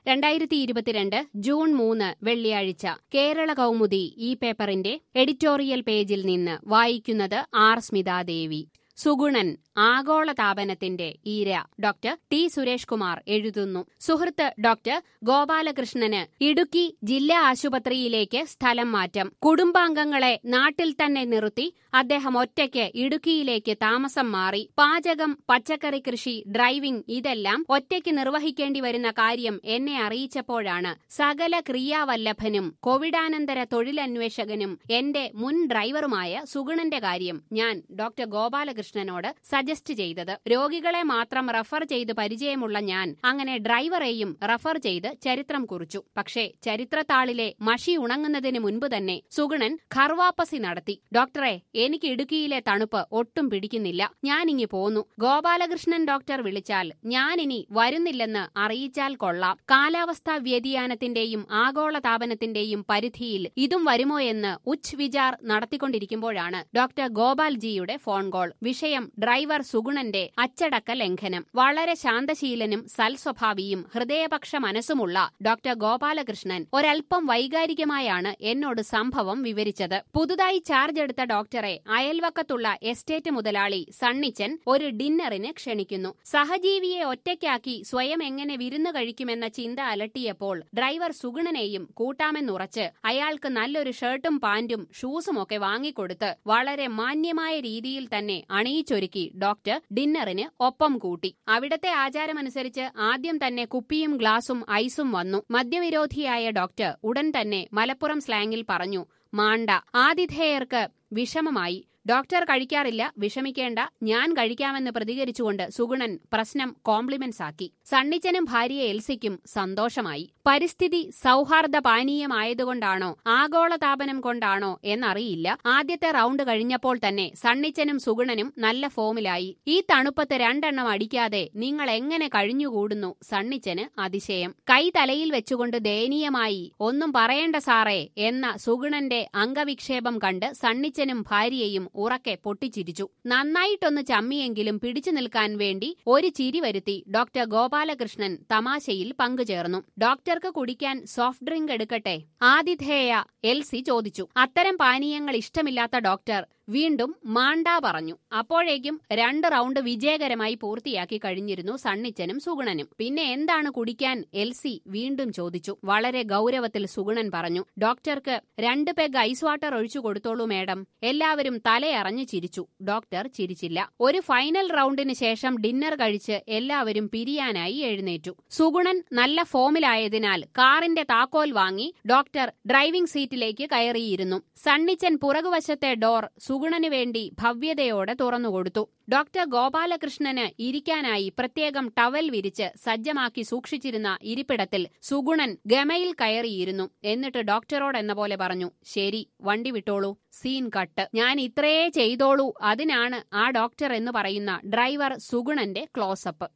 രണ്ടായിരത്തി ഇരുപത്തിരണ്ട് ജൂൺ മൂന്ന് വെള്ളിയാഴ്ച കേരള കൗമുദി ഈ പേപ്പറിന്റെ എഡിറ്റോറിയൽ പേജിൽ നിന്ന് വായിക്കുന്നത് ആർ സ്മിതാദേവി സുഗുണൻ ആഗോളതാപനത്തിന്റെ ഈര ഡോക്ടർ ടി സുരേഷ് കുമാർ എഴുതുന്നു സുഹൃത്ത് ഡോക്ടർ ഗോപാലകൃഷ്ണന് ഇടുക്കി ജില്ലാ ആശുപത്രിയിലേക്ക് സ്ഥലം മാറ്റം കുടുംബാംഗങ്ങളെ നാട്ടിൽ തന്നെ നിർത്തി അദ്ദേഹം ഒറ്റയ്ക്ക് ഇടുക്കിയിലേക്ക് താമസം മാറി പാചകം പച്ചക്കറി കൃഷി ഡ്രൈവിംഗ് ഇതെല്ലാം ഒറ്റയ്ക്ക് നിർവഹിക്കേണ്ടി വരുന്ന കാര്യം എന്നെ അറിയിച്ചപ്പോഴാണ് സകല ക്രിയാവല്ലഭനും കോവിഡാനന്തര തൊഴിലന്വേഷകനും എന്റെ മുൻ ഡ്രൈവറുമായ സുഗുണന്റെ കാര്യം ഞാൻ ഡോക്ടർ ഗോപാലകൃഷ്ണനോട് സജസ്റ്റ് ചെയ്തത് രോഗികളെ മാത്രം റഫർ ചെയ്ത് പരിചയമുള്ള ഞാൻ അങ്ങനെ ഡ്രൈവറെയും റഫർ ചെയ്ത് ചരിത്രം കുറിച്ചു പക്ഷേ ചരിത്രത്താളിലെ മഷി ഉണങ്ങുന്നതിന് മുൻപ് തന്നെ സുഗുണൻ ഖർവാപ്പസി നടത്തി ഡോക്ടറെ എനിക്ക് ഇടുക്കിയിലെ തണുപ്പ് ഒട്ടും പിടിക്കുന്നില്ല ഞാനിങ്ങി പോന്നു ഗോപാലകൃഷ്ണൻ ഡോക്ടർ വിളിച്ചാൽ ഞാനിനി വരുന്നില്ലെന്ന് അറിയിച്ചാൽ കൊള്ളാം കാലാവസ്ഥാ വ്യതിയാനത്തിന്റെയും ആഗോളതാപനത്തിന്റെയും പരിധിയിൽ ഇതും വരുമോ എന്ന് ഉച്ച് വിചാർ നടത്തിക്കൊണ്ടിരിക്കുമ്പോഴാണ് ഡോക്ടർ ഗോപാൽജിയുടെ ഫോൺ കോൾ വിഷയം ഡ്രൈവർ സുഗുണന്റെ അച്ചടക്ക ലംഘനം വളരെ ശാന്തശീലനും സൽസ്വഭാവിയും ഹൃദയപക്ഷ മനസ്സുമുള്ള ഡോക്ടർ ഗോപാലകൃഷ്ണൻ ഒരൽപ്പം വൈകാരികമായാണ് എന്നോട് സംഭവം വിവരിച്ചത് പുതുതായി ചാർജ് എടുത്ത ഡോക്ടറെ അയൽവക്കത്തുള്ള എസ്റ്റേറ്റ് മുതലാളി സണ്ണിച്ചൻ ഒരു ഡിന്നറിന് ക്ഷണിക്കുന്നു സഹജീവിയെ ഒറ്റയ്ക്കാക്കി സ്വയം എങ്ങനെ വിരുന്നു കഴിക്കുമെന്ന ചിന്ത അലട്ടിയപ്പോൾ ഡ്രൈവർ സുഗുണനെയും കൂട്ടാമെന്നുറച്ച് അയാൾക്ക് നല്ലൊരു ഷർട്ടും പാന്റും ഷൂസുമൊക്കെ വാങ്ങിക്കൊടുത്ത് വളരെ മാന്യമായ രീതിയിൽ തന്നെ അണിയിച്ചൊരുക്കി ഡോക്ടർ ഡിന്നറിന് ഒപ്പം കൂട്ടി അവിടത്തെ ആചാരമനുസരിച്ച് ആദ്യം തന്നെ കുപ്പിയും ഗ്ലാസും ഐസും വന്നു മദ്യവിരോധിയായ ഡോക്ടർ ഉടൻ തന്നെ മലപ്പുറം സ്ലാങ്ങിൽ പറഞ്ഞു മാണ്ട ആതിഥേയർക്ക് വിഷമമായി ഡോക്ടർ കഴിക്കാറില്ല വിഷമിക്കേണ്ട ഞാൻ കഴിക്കാമെന്ന് പ്രതികരിച്ചുകൊണ്ട് സുഗുണൻ പ്രശ്നം കോംപ്ലിമെന്റ്സ് ആക്കി സണ്ണിച്ചനും ഭാര്യ എൽസിക്കും സന്തോഷമായി പരിസ്ഥിതി സൗഹാർദ്ദ പാനീയമായതുകൊണ്ടാണോ ആഗോളതാപനം കൊണ്ടാണോ എന്നറിയില്ല ആദ്യത്തെ റൗണ്ട് കഴിഞ്ഞപ്പോൾ തന്നെ സണ്ണിച്ചനും സുഗുണനും നല്ല ഫോമിലായി ഈ തണുപ്പത്ത് രണ്ടെണ്ണം അടിക്കാതെ നിങ്ങൾ എങ്ങനെ കഴിഞ്ഞുകൂടുന്നു സണ്ണിച്ചന് അതിശയം കൈ തലയിൽ വെച്ചുകൊണ്ട് ദയനീയമായി ഒന്നും പറയേണ്ട സാറേ എന്ന സുഗുണന്റെ അംഗവിക്ഷേപം കണ്ട് സണ്ണിച്ചനും ഭാര്യയും ഉറക്കെ പൊട്ടിച്ചിരിച്ചു നന്നായിട്ടൊന്ന് ചമ്മിയെങ്കിലും പിടിച്ചു നിൽക്കാൻ വേണ്ടി ഒരു ചിരി വരുത്തി ഡോക്ടർ ഗോപാലകൃഷ്ണൻ തമാശയിൽ പങ്കുചേർന്നു ഡോക്ടർക്ക് കുടിക്കാൻ സോഫ്റ്റ് ഡ്രിങ്ക് എടുക്കട്ടെ ആതിഥേയ എൽസി ചോദിച്ചു അത്തരം പാനീയങ്ങൾ ഇഷ്ടമില്ലാത്ത ഡോക്ടർ വീണ്ടും മാണ്ട പറഞ്ഞു അപ്പോഴേക്കും രണ്ട് റൗണ്ട് വിജയകരമായി പൂർത്തിയാക്കി കഴിഞ്ഞിരുന്നു സണ്ണിച്ചനും സുഗുണനും പിന്നെ എന്താണ് കുടിക്കാൻ എൽസി വീണ്ടും ചോദിച്ചു വളരെ ഗൗരവത്തിൽ സുഗുണൻ പറഞ്ഞു ഡോക്ടർക്ക് രണ്ട് പെഗ് ഐസ് വാട്ടർ ഒഴിച്ചു കൊടുത്തോളൂ മേഡം എല്ലാവരും തലയറഞ്ഞു ചിരിച്ചു ഡോക്ടർ ചിരിച്ചില്ല ഒരു ഫൈനൽ റൗണ്ടിന് ശേഷം ഡിന്നർ കഴിച്ച് എല്ലാവരും പിരിയാനായി എഴുന്നേറ്റു സുഗുണൻ നല്ല ഫോമിലായതിനാൽ കാറിന്റെ താക്കോൽ വാങ്ങി ഡോക്ടർ ഡ്രൈവിംഗ് സീറ്റിലേക്ക് കയറിയിരുന്നു സണ്ണിച്ചൻ പുറകുവശത്തെ ഡോർ സുഗുണന് വേണ്ടി ഭവ്യതയോടെ തുറന്നുകൊടുത്തു ഡോക്ടർ ഗോപാലകൃഷ്ണന് ഇരിക്കാനായി പ്രത്യേകം ടവൽ വിരിച്ച് സജ്ജമാക്കി സൂക്ഷിച്ചിരുന്ന ഇരിപ്പിടത്തിൽ സുഗുണൻ ഗമയിൽ കയറിയിരുന്നു എന്നിട്ട് ഡോക്ടറോട് എന്ന പോലെ പറഞ്ഞു ശരി വണ്ടി വിട്ടോളൂ സീൻ കട്ട് ഞാൻ ഇത്രയേ ചെയ്തോളൂ അതിനാണ് ആ ഡോക്ടർ എന്ന് പറയുന്ന ഡ്രൈവർ സുഗുണന്റെ ക്ലോസപ്പ്